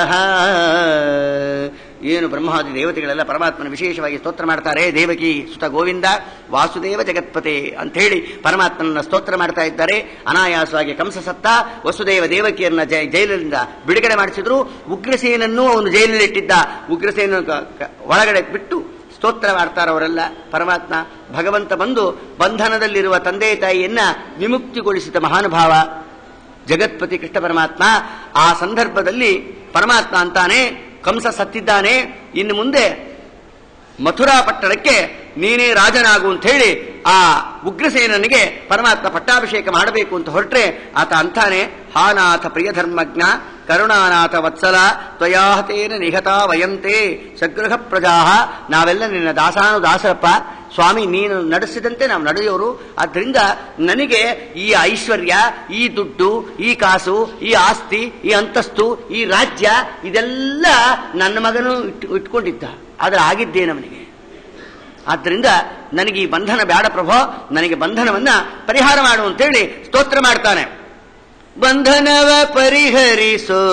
ಏನು ಬ್ರಹ್ಮಾದಿ ದೇವತೆಗಳೆಲ್ಲ ಪರಮಾತ್ಮನ ವಿಶೇಷವಾಗಿ ಸ್ತೋತ್ರ ಮಾಡ್ತಾರೆ ದೇವಕಿ ಸುತ ಗೋವಿಂದ ವಾಸುದೇವ ಜಗತ್ಪತೆ ಅಂತ ಹೇಳಿ ಪರಮಾತ್ಮನ ಸ್ತೋತ್ರ ಮಾಡ್ತಾ ಇದ್ದಾರೆ ಅನಾಯಾಸವಾಗಿ ಕಂಸ ಸತ್ತ ವಸುದೇವ ದೇವಕಿಯನ್ನ ಜೈ- ಜೈಲಿನಿಂದ ಬಿಡುಗಡೆ ಮಾಡಿಸಿದ್ರು ಉಗ್ರಸೇನನ್ನು ಅವನು ಜೈಲಿನಲ್ಲಿ ಇಟ್ಟಿದ್ದ ಉಗ್ರಸೇನ ಕ- ಕ- ಒಳಗಡೆ ಬಿಟ್ಟು ಸ್ತೋತ್ರ ಮಾಡ್ತಾರೆ ಅವರೆಲ್ಲ ಪರಮಾತ್ಮ ಭಗವಂತ ಬಂದು ಬಂಧನದಲ್ಲಿರುವ ತಂದೆ ತಾಯಿಯನ್ನ ವಿಮುಕ್ತಿಗೊಳಿಸಿದ ಮಹಾನುಭಾವ ಜಗತ್ಪತಿ ಕೃಷ್ಣ ಪರಮಾತ್ಮ ಆ ಸಂದರ್ಭದಲ್ಲಿ ಪರಮಾತ್ಮ ಅಂತಾನೆ ಕಂಸ ಸತ್ತಿದ್ದಾನೆ ಇನ್ನು ಮುಂದೆ ಮಥುರಾ ಪಟ್ಟಣಕ್ಕೆ ನೀನೇ ರಾಜನಾಗು ಅಂತ ಹೇಳಿ ಆ ಉಗ್ರಸೇನನಿಗೆ ಪರಮಾತ್ಮ ಪಟ್ಟಾಭಿಷೇಕ ಮಾಡಬೇಕು ಅಂತ ಹೊರಟ್ರೆ ಆತ ಅಂತಾನೆ ಹಾನಾಥ ಪ್ರಿಯ ಧರ್ಮಜ್ಞ ಕರುಣಾನಾಥ ವತ್ಸಲ ತ್ವಯಾಹತೇನ ನಿಹತಾ ವಯಂತೆ ಸಗೃಹ ಪ್ರಜಾ ನಾವೆಲ್ಲ ನಿನ್ನ ದಾಸಾನು ದಾಸರಪ್ಪ ಸ್ವಾಮಿ ನೀನು ನಡೆಸಿದಂತೆ ನಾವು ನಡೆಯೋರು ಆದ್ರಿಂದ ನನಗೆ ಈ ಐಶ್ವರ್ಯ ಈ ದುಡ್ಡು ಈ ಕಾಸು ಈ ಆಸ್ತಿ ಈ ಅಂತಸ್ತು ಈ ರಾಜ್ಯ ಇದೆಲ್ಲ ನನ್ನ ಮಗನು ಇಟ್ ಇಟ್ಕೊಂಡಿದ್ದ ಆದ್ರೆ ಆಗಿದ್ದೇನವನಿಗೆ ಆದ್ದರಿಂದ ನನಗೆ ಈ ಬಂಧನ ಬೇಡ ಪ್ರಭೋ ನನಗೆ ಬಂಧನವನ್ನ ಪರಿಹಾರ ಮಾಡು ಅಂತೇಳಿ ಸ್ತೋತ್ರ ಮಾಡ್ತಾನೆ ಬಂಧನವ ಪರಿಹರಿಸೋ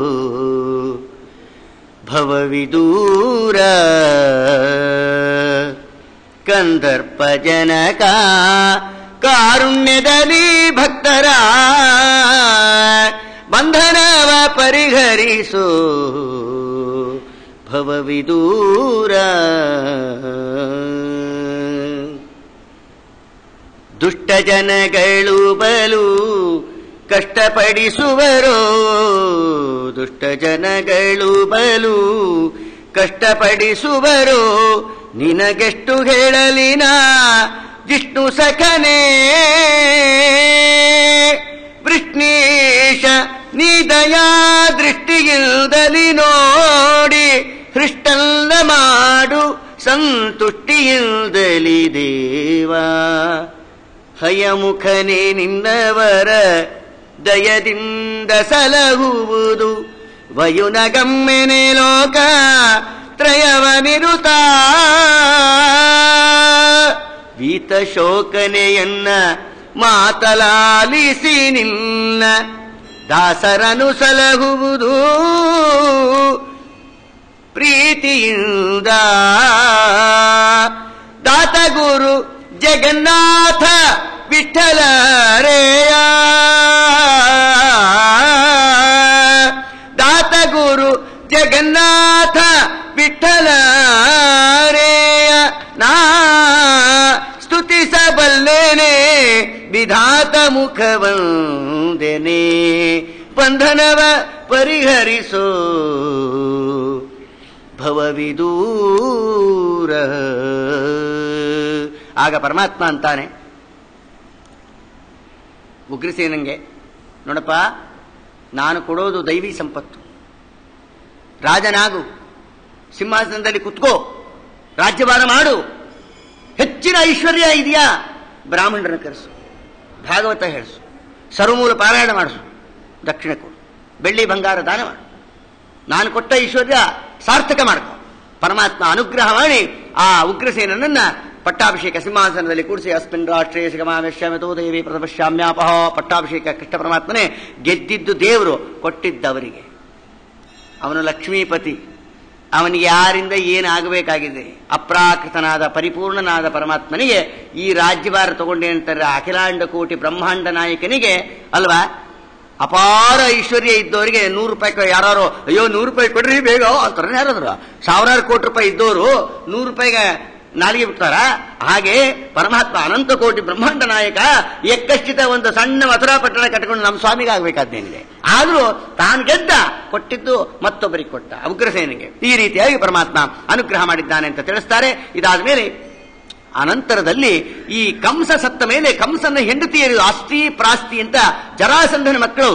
ಭವವಿದೂರ ಕಂದರ್ಪ ಜನಕ ಕಾರುಣ್ಯದಲ್ಲಿ ಭಕ್ತರ ಬಂಧನವ ಪರಿಹರಿಸೋ ಭವವಿದೂರ ದುಷ್ಟ ಜನಗಳು ಬಲು ಕಷ್ಟಪಡಿಸುವರೋ ದುಷ್ಟ ಜನಗಳು ಬಲು ಕಷ್ಟಪಡಿಸುವರೋ ನಿನಗೆಷ್ಟು ಹೇಳಲಿನ ವಿಷ್ಣು ಸಖನೇ ವೃಷ್ಣೀಶ ನೀ ದಯಾ ದೃಷ್ಟಿಯಿಲ್ದಲಿ ನೋಡಿ ಹೃಷ್ಟಲ್ಲ ಮಾಡು ಸಂತುಷ್ಟಿಯಿಲ್ದಲಿ ದೇವಾ ಹಯಮುಖನೇ ನಿನ್ನವರ ದಯದಿಂದ ಸಲಹುವುದು ವಯುನಗಮ್ಮೆನೆ ಲೋಕ ತ್ರಯವನಿರುತ ವೀತ ಶೋಕನೆಯನ್ನ ಮಾತಲಾಲಿಸಿ ನಿನ್ನ ದಾಸರನು ಸಲಹುವುದು ಪ್ರೀತಿಯಿಂದ ದಾತ ಗುರು ಜಗನ್ನಾಥ ವಿಠಲರೇಯ ದಾತ ಗುರು ಜಗನ್ನಾಥ ವಿಠಲರೇಯ ನಾ ಸ್ತುತಿಸಬಲ್ಲೇನೆ ವಿಧಾತ ಮುಖವಂದೆನೆ ಬಂಧನವ ಪರಿಹರಿಸೋ ಭವವಿದೂರ ಆಗ ಪರಮಾತ್ಮ ಅಂತಾನೆ ಉಗ್ರಸೇನಂಗೆ ನೋಡಪ್ಪ ನಾನು ಕೊಡೋದು ದೈವಿ ಸಂಪತ್ತು ರಾಜನಾಗು ಸಿಂಹಾಸನದಲ್ಲಿ ಕುತ್ಕೋ ರಾಜ್ಯಭಾರ ಮಾಡು ಹೆಚ್ಚಿನ ಐಶ್ವರ್ಯ ಇದೆಯಾ ಬ್ರಾಹ್ಮಣರನ್ನು ಕರೆಸು ಭಾಗವತ ಹೇಳಿಸು ಸರ್ವಮೂಲ ಪಾರಾಯಣ ಮಾಡಿಸು ದಕ್ಷಿಣ ಕೊಡು ಬೆಳ್ಳಿ ಬಂಗಾರ ದಾನ ಮಾಡು ನಾನು ಕೊಟ್ಟ ಐಶ್ವರ್ಯ ಸಾರ್ಥಕ ಮಾಡ್ಕೊ ಪರಮಾತ್ಮ ಅನುಗ್ರಹ ಮಾಡಿ ಆ ಉಗ್ರಸೇನನ್ನ ಪಟ್ಟಾಭಿಷೇಕ ಸಿಂಹಾಸನದಲ್ಲಿ ಕೂಡಿಸಿ ಅಸ್ಮಿನ್ ರಾಷ್ಟ್ರೇ ಸಿಗಮಾವೇಶ್ಯಮತೋ ದೇವಿ ಪ್ರದಪಶ್ಯಾಮ್ಯಾಪಹ ಪಟ್ಟಾಭಿಷೇಕ ಕೃಷ್ಣ ಪರಮಾತ್ಮನೇ ಗೆದ್ದಿದ್ದು ದೇವರು ಕೊಟ್ಟಿದ್ದವರಿಗೆ ಅವನು ಲಕ್ಷ್ಮೀಪತಿ ಅವನಿಗೆ ಯಾರಿಂದ ಏನಾಗಬೇಕಾಗಿದೆ ಅಪ್ರಾಕೃತನಾದ ಪರಿಪೂರ್ಣನಾದ ಪರಮಾತ್ಮನಿಗೆ ಈ ರಾಜ್ಯಭಾರ ತಗೊಂಡೆ ಅಂತಾರೆ ಅಖಿಲಾಂಡ ಕೋಟಿ ಬ್ರಹ್ಮಾಂಡ ನಾಯಕನಿಗೆ ಅಲ್ವಾ ಅಪಾರ ಐಶ್ವರ್ಯ ಇದ್ದವರಿಗೆ ನೂರು ರೂಪಾಯಿ ಯಾರು ಅಯ್ಯೋ ನೂರು ರೂಪಾಯಿ ಕೊಡ್ರಿ ಬೇಗ ಅಂತಾರೆ ಯಾರಾದ್ರು ಸಾವಿರಾರು ಕೋಟಿ ರೂಪಾಯಿ ಇದ್ದವರು ನೂರು ರೂಪಾಯಿಗೆ ನಾಲಿಗೆ ಬಿಡ್ತಾರ ಹಾಗೆ ಪರಮಾತ್ಮ ಅನಂತ ಕೋಟಿ ಬ್ರಹ್ಮಾಂಡ ನಾಯಕ ಎಕ್ಕಶ್ಚಿತ ಒಂದು ಸಣ್ಣ ಮಥುರಾ ಪಟ್ಟಣ ಕಟ್ಕೊಂಡು ನಮ್ಮ ಸ್ವಾಮಿಗೆ ಆಗ್ಬೇಕಾದ್ದೇನಿದೆ ಆದ್ರೂ ತಾನು ಗೆದ್ದ ಕೊಟ್ಟಿದ್ದು ಮತ್ತೊಬ್ಬರಿಗೆ ಕೊಟ್ಟ ಉಗ್ರಸೇನಿಗೆ ಈ ರೀತಿಯಾಗಿ ಪರಮಾತ್ಮ ಅನುಗ್ರಹ ಮಾಡಿದ್ದಾನೆ ಅಂತ ತಿಳಿಸ್ತಾರೆ ಇದಾದ ಮೇಲೆ ಅನಂತರದಲ್ಲಿ ಈ ಕಂಸ ಸತ್ತ ಮೇಲೆ ಕಂಸನ ಹೆಂಡತಿಯರು ಆಸ್ತಿ ಪ್ರಾಸ್ತಿ ಅಂತ ಜರಾಸಂಧನ ಮಕ್ಕಳು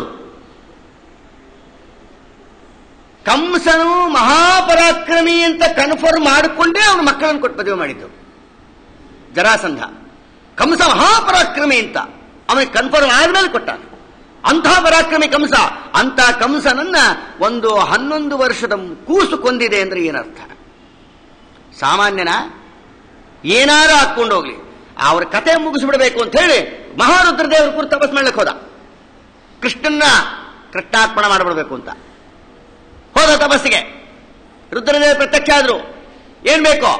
ಕಂಸನು ಮಹಾಪರಾಕ್ರಮಿ ಅಂತ ಕನ್ಫರ್ಮ್ ಮಾಡಿಕೊಂಡೇ ಅವನು ಮಕ್ಕಳನ್ನು ಕೊಟ್ಟು ಮದುವೆ ಮಾಡಿದ್ದು ಜರಾಸಂಧ ಕಂಸ ಮಹಾಪರಾಕ್ರಮಿ ಅಂತ ಅವನಿಗೆ ಕನ್ಫರ್ಮ್ ಆದ್ಮೇಲೆ ಕೊಟ್ಟ ಅಂಥ ಪರಾಕ್ರಮಿ ಕಂಸ ಅಂತ ಕಂಸನನ್ನ ಒಂದು ಹನ್ನೊಂದು ವರ್ಷದ ಕೂಸು ಕೊಂದಿದೆ ಅಂದ್ರೆ ಏನರ್ಥ ಸಾಮಾನ್ಯನ ಏನಾರು ಹಾಕೊಂಡು ಹೋಗ್ಲಿ ಅವ್ರ ಕತೆ ಮುಗಿಸ್ಬಿಡ್ಬೇಕು ಅಂತ ಹೇಳಿ ಮಹಾರುದ್ರದೇವ್ರ ಕುರಿತು ತಪಸ್ ಮಾಡ್ಲಿಕ್ಕೆ ಹೋದ ಕೃಷ್ಣನ್ನ ಕೃಷ್ಣಾರ್ಪಣ ಮಾಡಿಬಿಡ್ಬೇಕು ಅಂತ ಹೋದ ತಪಸ್ಸಿಗೆ ರುದ್ರದೇವ ಪ್ರತ್ಯಕ್ಷ ಆದ್ರು ಏನ್ ಬೇಕು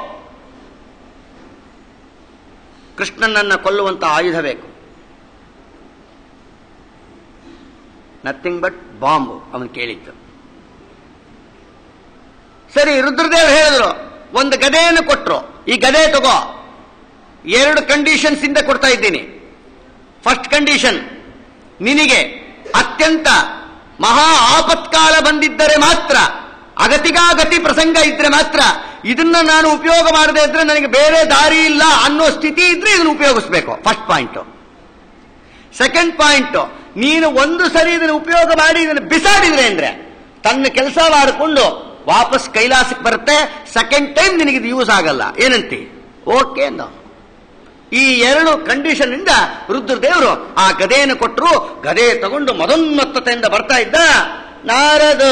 ಕೃಷ್ಣನನ್ನ ಕೊಲ್ಲುವಂತ ಆಯುಧ ಬೇಕು ನಥಿಂಗ್ ಬಟ್ ಬಾಂಬ್ ಅವನು ಕೇಳಿದ್ದು ಸರಿ ರುದ್ರದೇವ್ ಹೇಳಿದ್ರು ಒಂದು ಗದೆಯನ್ನು ಕೊಟ್ರು ಈ ಗದೆ ತಗೋ ಎರಡು ಕಂಡೀಷನ್ಸ್ ಇಂದ ಕೊಡ್ತಾ ಇದ್ದೀನಿ ಫಸ್ಟ್ ಕಂಡೀಷನ್ ನಿನಗೆ ಅತ್ಯಂತ ಮಹಾ ಆಪತ್ಕಾಲ ಬಂದಿದ್ದರೆ ಮಾತ್ರ ಅಗತಿಗಾಗತಿ ಪ್ರಸಂಗ ಇದ್ರೆ ಮಾತ್ರ ಇದನ್ನ ನಾನು ಉಪಯೋಗ ಮಾಡದೇ ಇದ್ರೆ ನನಗೆ ಬೇರೆ ದಾರಿ ಇಲ್ಲ ಅನ್ನೋ ಸ್ಥಿತಿ ಇದ್ರೆ ಇದನ್ನು ಉಪಯೋಗಿಸ್ಬೇಕು ಫಸ್ಟ್ ಪಾಯಿಂಟ್ ಸೆಕೆಂಡ್ ಪಾಯಿಂಟ್ ನೀನು ಒಂದು ಸರಿ ಇದನ್ನು ಉಪಯೋಗ ಮಾಡಿ ಇದನ್ನು ಬಿಸಾಡಿದ್ರೆ ಅಂದ್ರೆ ತನ್ನ ಕೆಲಸ ಮಾಡಿಕೊಂಡು ವಾಪಸ್ ಕೈಲಾಸಕ್ಕೆ ಬರುತ್ತೆ ಸೆಕೆಂಡ್ ಟೈಮ್ ನಿನಗೆ ಇದು ಯೂಸ್ ಆಗಲ್ಲ ಏನಂತಿ ಓಕೆ ಅಂದ ಈ ಎರಡು ಕಂಡೀಷನ್ ಇಂದ ರುದ್ರದೇವರು ಆ ಗದೆಯನ್ನು ಕೊಟ್ಟರು ಗದೆ ತಗೊಂಡು ಮದೋನ್ಮತ್ತತೆಯಿಂದ ಬರ್ತಾ ಇದ್ದ ನಾರದ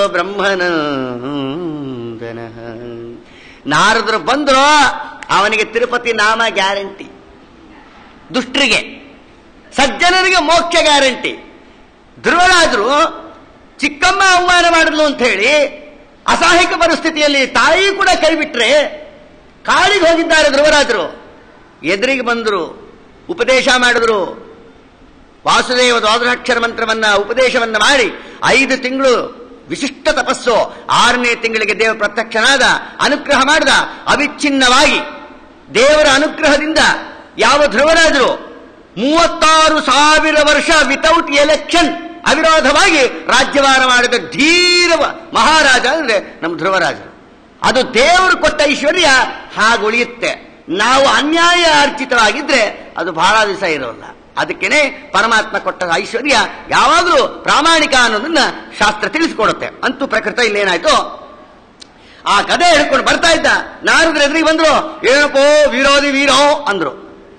ಬ್ರಹ್ಮನಂದನ ನಾರದರು ಬಂದ್ರು ಅವನಿಗೆ ತಿರುಪತಿ ನಾಮ ಗ್ಯಾರಂಟಿ ದುಷ್ಟರಿಗೆ ಸಜ್ಜನರಿಗೆ ಮೋಕ್ಷ ಗ್ಯಾರಂಟಿ ಧ್ರುವರಾದ್ರು ಚಿಕ್ಕಮ್ಮ ಅವಮಾನ ಮಾಡಿದ್ಲು ಅಂತ ಹೇಳಿ ಅಸಹಾಯಕ ಪರಿಸ್ಥಿತಿಯಲ್ಲಿ ತಾಯಿ ಕೂಡ ಕೈ ಬಿಟ್ರೆ ಕಾಡಿಗೆ ಹೋಗಿದ್ದಾರೆ ಧ್ರುವರಾಜರು ಎದುರಿಗೆ ಬಂದರು ಉಪದೇಶ ಮಾಡಿದ್ರು ವಾಸುದೇವ ದ್ವಾದಶಾಕ್ಷರ ಮಂತ್ರವನ್ನ ಉಪದೇಶವನ್ನ ಮಾಡಿ ಐದು ತಿಂಗಳು ವಿಶಿಷ್ಟ ತಪಸ್ಸು ಆರನೇ ತಿಂಗಳಿಗೆ ದೇವ ಪ್ರತ್ಯಕ್ಷನಾದ ಅನುಗ್ರಹ ಮಾಡಿದ ಅವಿಚ್ಛಿನ್ನವಾಗಿ ದೇವರ ಅನುಗ್ರಹದಿಂದ ಯಾವ ಧ್ರುವರಾಜರು ಮೂವತ್ತಾರು ಸಾವಿರ ವರ್ಷ ವಿತೌಟ್ ಎಲೆಕ್ಷನ್ ಅವಿರೋಧವಾಗಿ ರಾಜ್ಯಭಾರ ಮಾಡಿದ ಧೀರ ಮಹಾರಾಜ ಅಂದ್ರೆ ನಮ್ಮ ಧ್ರುವರಾಜರು ಅದು ದೇವರು ಕೊಟ್ಟ ಐಶ್ವರ್ಯ ಹಾಗುಳಿಯುತ್ತೆ ನಾವು ಅನ್ಯಾಯ ಅರ್ಚಿತವಾಗಿದ್ರೆ ಅದು ಬಹಳ ದಿವಸ ಇರೋಲ್ಲ ಅದಕ್ಕೇನೆ ಪರಮಾತ್ಮ ಕೊಟ್ಟ ಐಶ್ವರ್ಯ ಯಾವಾಗಲೂ ಪ್ರಾಮಾಣಿಕ ಅನ್ನೋದನ್ನ ಶಾಸ್ತ್ರ ತಿಳಿಸಿಕೊಡುತ್ತೆ ಅಂತೂ ಪ್ರಕೃತ ಇಲ್ಲೇನಾಯ್ತು ಆ ಗದೆ ಹಿಡ್ಕೊಂಡು ಬರ್ತಾ ಇದ್ದ ನಾರದ್ರ ಎದುರಿಗೆ ಬಂದ್ರು ಏನಪ್ಪೋ ವಿರೋಧಿ ವೀರೋ ಅಂದ್ರು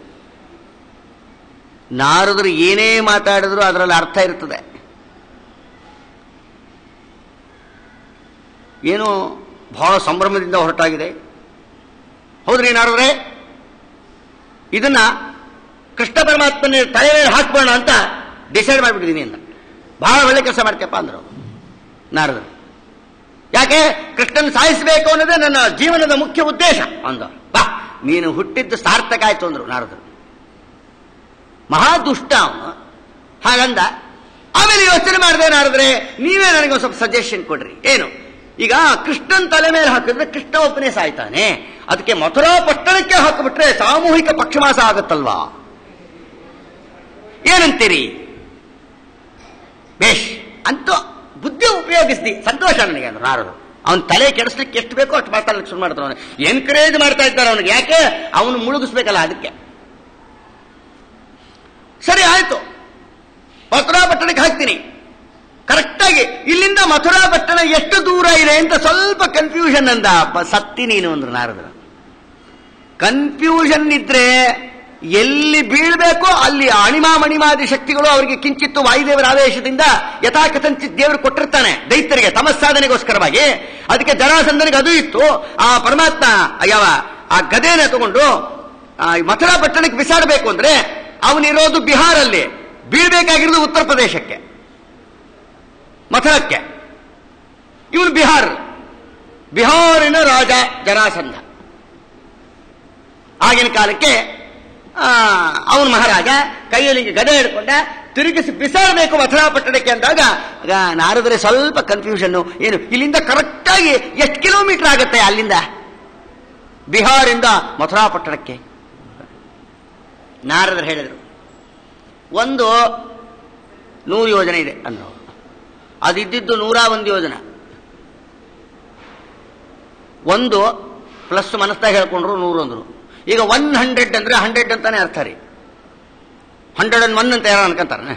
ನಾರದರು ಏನೇ ಮಾತಾಡಿದ್ರು ಅದರಲ್ಲಿ ಅರ್ಥ ಇರ್ತದೆ ಏನು ಬಹಳ ಸಂಭ್ರಮದಿಂದ ಹೊರಟಾಗಿದೆ ಹೌದ್ರಿ ನಾರದ್ರೆ ಇದನ್ನ ಕೃಷ್ಣ ಪರಮಾತ್ಮನ ತಲೆ ಮೇಲೆ ಹಾಕ್ಬೋಣ ಅಂತ ಡಿಸೈಡ್ ಮಾಡಿಬಿಟ್ಟಿದ್ದೀನಿ ಅಂತ ಬಹಳ ಒಳ್ಳೆ ಕೆಲಸ ಮಾಡ್ತೀಯಪ್ಪ ಅಂದ್ರು ನಾರದರು ಯಾಕೆ ಕೃಷ್ಣನ್ ಸಾಯಿಸಬೇಕು ಅನ್ನೋದೇ ನನ್ನ ಜೀವನದ ಮುಖ್ಯ ಉದ್ದೇಶ ಅಂದ ಬಾ ನೀನು ಹುಟ್ಟಿದ್ದು ಸಾರ್ಥಕ ಆಯ್ತು ಅಂದ್ರು ನಾರದರು ಮಹಾ ದುಷ್ಟ ಅವನು ಹಾಗಂದ ಆಮೇಲೆ ಯೋಚನೆ ಮಾಡಿದೆ ನಾರದ್ರೆ ನೀವೇ ನನಗೆ ಒಂದು ಸ್ವಲ್ಪ ಸಜೆಷನ್ ಕೊಡ್ರಿ ಏನು ಈಗ ಕೃಷ್ಣನ್ ತಲೆ ಮೇಲೆ ಹಾಕಿದ್ರೆ ಕೃಷ್ಣ ಒಬ್ಬನೇ ಸಾಯ್ತಾನೆ ಅದಕ್ಕೆ ಮಥುರಾ ಪಟ್ಟಣಕ್ಕೆ ಹಾಕಿಬಿಟ್ರೆ ಸಾಮೂಹಿಕ ಪಕ್ಷಮಾಸ ಆಗುತ್ತಲ್ವಾ ಏನಂತೀರಿ ಬೇಷ್ ಅಂತೂ ಬುದ್ಧಿ ಉಪಯೋಗಿಸ್ದಿ ಸಂತೋಷ ನನಗೆ ಅಂದ್ರೆ ನಾರದು ಅವನ ತಲೆ ಕೆಡಿಸ್ಲಿಕ್ಕೆ ಎಷ್ಟು ಬೇಕೋ ಅಷ್ಟು ಮಾತಾಡ್ಲಿಕ್ಕೆ ಶುರು ಮಾಡ್ತಾನೆ ಅವನು ಎನ್ಕರೇಜ್ ಮಾಡ್ತಾ ಇದ್ದಾರೆ ಅವನಿಗೆ ಯಾಕೆ ಅವನು ಮುಳುಗಿಸ್ಬೇಕಲ್ಲ ಅದಕ್ಕೆ ಸರಿ ಆಯ್ತು ಮಥುರಾ ಪಟ್ಟಣಕ್ಕೆ ಹಾಕ್ತೀನಿ ಕರೆಕ್ಟಾಗಿ ಇಲ್ಲಿಂದ ಮಥುರಾ ಪಟ್ಟಣ ಎಷ್ಟು ದೂರ ಇದೆ ಅಂತ ಸ್ವಲ್ಪ ಕನ್ಫ್ಯೂಷನ್ ಅಂದ ಪ- ಸತ್ತಿ ನೀನು ಅಂದ್ರು ನಾರದರು ಕನ್ಫ್ಯೂಷನ್ ಇದ್ರೆ ಎಲ್ಲಿ ಬೀಳ್ಬೇಕೋ ಅಲ್ಲಿ ಅಣಿಮಾ ಮಣಿಮಾದಿ ಶಕ್ತಿಗಳು ಅವರಿಗೆ ಕಿಂಚಿತ್ತು ವಾಯುದೇವರ ಆದೇಶದಿಂದ ಯಥಾಕಥಂಚಿತ್ ದೇವರು ಕೊಟ್ಟಿರ್ತಾನೆ ದೈತ್ಯರಿಗೆ ತಮಸ್ಸಾಧನೆಗೋಸ್ಕರವಾಗಿ ಅದಕ್ಕೆ ಜರಾಸಂಧನಿಗೆ ಅದು ಇತ್ತು ಆ ಪರಮಾತ್ಮ ಯಾವ ಆ ಗದೆನ ತಗೊಂಡು ಆ ಮಥುರಾ ಪಟ್ಟಣಕ್ಕೆ ಬಿಸಾಡಬೇಕು ಅಂದ್ರೆ ಅವನಿರೋದು ಬಿಹಾರಲ್ಲಿ ಬೀಳ್ಬೇಕಾಗಿರೋದು ಉತ್ತರ ಪ್ರದೇಶಕ್ಕೆ ಮಥುರಕ್ಕೆ ಇವನು ಬಿಹಾರ್ ಬಿಹಾರಿನ ರಾಜ ಜರಾಸಂಧ ಆಗಿನ ಕಾಲಕ್ಕೆ ಅವನು ಮಹಾರಾಜ ಕೈಯಲ್ಲಿ ಹಿಂಗೆ ಗದೆ ಹಿಡ್ಕೊಂಡ ತಿರುಗಿಸಿ ಬಿಸಾಡಬೇಕು ಮಥುರಾ ಪಟ್ಟಣಕ್ಕೆ ಅಂದಾಗ ಆಗ ನಾರದರೆ ಸ್ವಲ್ಪ ಕನ್ಫ್ಯೂಷನ್ ಏನು ಇಲ್ಲಿಂದ ಕರೆಕ್ಟಾಗಿ ಎಷ್ಟು ಕಿಲೋಮೀಟರ್ ಆಗುತ್ತೆ ಅಲ್ಲಿಂದ ಬಿಹಾರಿಂದ ಮಥುರಾ ಪಟ್ಟಣಕ್ಕೆ ನಾರದರು ಹೇಳಿದರು ಒಂದು ನೂರು ಯೋಜನೆ ಇದೆ ಅಂದ್ರು ಅವ್ರು. ಅದಿದ್ದಿದ್ದು ನೂರ ಒಂದು ಯೋಜನೆ ಒಂದು ಪ್ಲಸ್ ಮನಸ್ಸಾಗ ಹೇಳ್ಕೊಂಡ್ರು ನೂರು ಅಂದ್ರು ಈಗ ಒನ್ ಹಂಡ್ರೆಡ್ ಅಂದ್ರೆ ಹಂಡ್ರೆಡ್ ಅಂತಾನೆ ಅರ್ಥ ರೀ ಹಂಡ್ರೆಡ್ ಅಂಡ್ ಒನ್ ಅಂತ ಯಾರು ಅನ್ಕೊಂತಾರ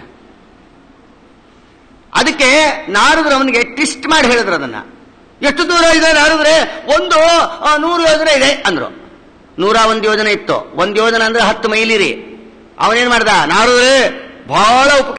ಅದಕ್ಕೆ ನಾರದ್ರು ಅವನಿಗೆ ಟ್ವಿಸ್ಟ್ ಮಾಡಿ ಹೇಳಿದ್ರು ಅದನ್ನ ಎಷ್ಟು ದೂರ ಇದೆ ನಾರದ್ರೆ ಒಂದು ಆ, ನೂರು ಯೋಜನೆ ಇದೆ ಅಂದ್ರು ನೂರ ಒಂದು ಯೋಜನೆ ಇತ್ತು ಒಂದು ಯೋಜನೆ ಅಂದ್ರೆ ಹತ್ತು ಮೈಲಿ ರೀ ಅವನೇನ್ ಮಾಡ್ದ ನಾರದ್ರೆ ಬಹಳ ಉಪ